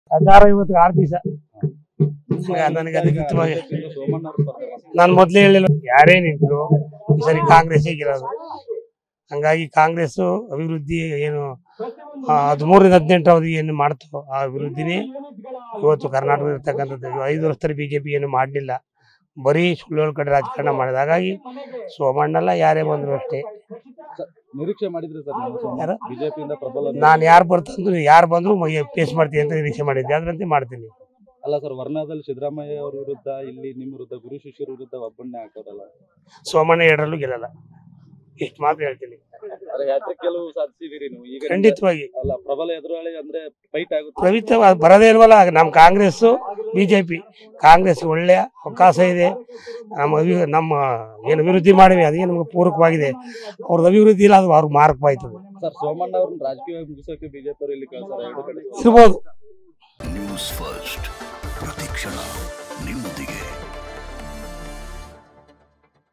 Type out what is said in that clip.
ಹದಿನಾರು ಇವತ್ತು ಆರು ದಿವಸ ನನಗೆ ಅದಕ್ಕೆ ಇಷ್ಟವಾಗಿ ಸೋಮಣ್ಣ ಅವ್ರು ಸ್ಪರ್ಧೆ ಮಾಡ್ತಾರೆ. ನಾನು ಮೊದಲೇ ಹೇಳಿಲ್ಲ ಯಾರೇ ನಿಂತರು ಈ ಸರಿ ಕಾಂಗ್ರೆಸ್ ಗಿರೋದು ಹಂಗಾಗಿ ಕಾಂಗ್ರೆಸ್ ಅಭಿವೃದ್ಧಿ ಏನು ಆ, ಹದಿಮೂರರಿಂದ ಹದಿನೆಂಟು ಅವಧಿ ಏನು ಮಾಡ್ತೋ ಆ ಅಭಿವೃದ್ಧಿನೇ ಇವತ್ತು ಕರ್ನಾಟಕ ಇರ್ತಕ್ಕಂಥದ್ದು ಇದು ಐದು ವರ್ಷದಲ್ಲಿ ಬಿಜೆಪಿ ಏನು ಮಾಡಲಿಲ್ಲ ಬರೀ ಸುಳ್ಳು ಕಡೆ ರಾಜಕಾರಣ ಮಾಡಿದ ಹಾಗಾಗಿ ಸೋಮಣ್ಣಲ್ಲ ಯಾರೇ ಬಂದ್ರು ಅಷ್ಟೇ ನಿರೀಕ್ಷೆ ಮಾಡಿದ್ರಿ ಸರ್ ಯಾರು? ಬಿಜೆಪಿಯಿಂದ ಪ್ರಬಲ ನಾನು ಯಾರು ಬರ್ತಂದ್ರು ಯಾರು ಬಂದ್ರು ಫೇಸ್ ಮಾಡ್ತೀನಿ ಅಂತ ನಿರೀಕ್ಷೆ ಮಾಡಿದ್ದೆ ಅದರಂತೆ ಮಾಡ್ತೀನಿ ಅಲ್ಲ ಸರ್ ವರ್ಣದಲ್ಲಿ ಸಿದ್ದರಾಮಯ್ಯ ಅವ್ರ ವಿರುದ್ಧ ಇಲ್ಲಿ ನಿಮ್ಮ ವಿರುದ್ಧ ಗುರು ಶಿಷ್ಯರ ವಿರುದ್ಧ ಒಬ್ಬನ್ನೇ ಹಾಕೋದಲ್ಲ ಸೋಮಣ್ಣ ಎರಡರಲ್ಲೂ ಗೆಲ್ಲಲ್ಲ ಇಷ್ಟು ಮಾತ್ರ ಹೇಳ್ತೀನಿ ಅರೆ ಯಾತ್ರೆ ಕೆಲವು ಸಾಧಿಸಿದಿರಿ ನೀವು ಈಗ ನಿಮ್ಗೆ- ಖಂಡಿತವಾಗಿ ಅಲ್ಲ ಪ್ರಬಲ ಎದುರಾಳಿ ಅಂದ್ರೆ ಫೈಟ್ ಆಗುತ್ತೆ ಪ್ರವಿತ ಬರದೇ ಇಲ್ವಲ್ಲ ನಮ್ಮ ಕಾಂಗ್ರೆಸ್ಸು ಬಿಜೆಪಿ ಕಾಂಗ್ರೆಸ್ ಒಳ್ಳೆಯ ಅವಕಾಶ ಇದೆ ನಮ್ಮ ಅಭಿ ನಮ್ಮ ಏನು ಅಭಿವೃದ್ಧಿ ಮಾಡಿವಿ ಅದೇ ನಮಗೆ ಪೂರಕವಾಗಿದೆ ಅವ್ರದ್ದು ಅಭಿವೃದ್ಧಿ ಇಲ್ಲ ಅದು ಅವ್ರಿಗೆ ಮಾರಕವಾಯ್ತದೆ ಸರ್ ಸೋಮಣ್ಣ ಅವ್ರನ್ನ ರಾಜಕೀಯ ಮುಗಿಸೋಕೆ ಬಿಜೆಪಿ ಅವರು ಇಲ್ಲಿ ಕಳ್ಸಾರ ಎರಡು ಕಡೆ ಇರ್ಬೋದು ನ್ಯೂಸ್ ಫಸ್ಟ್ ಪ್ರತಿಕ್ಷಣ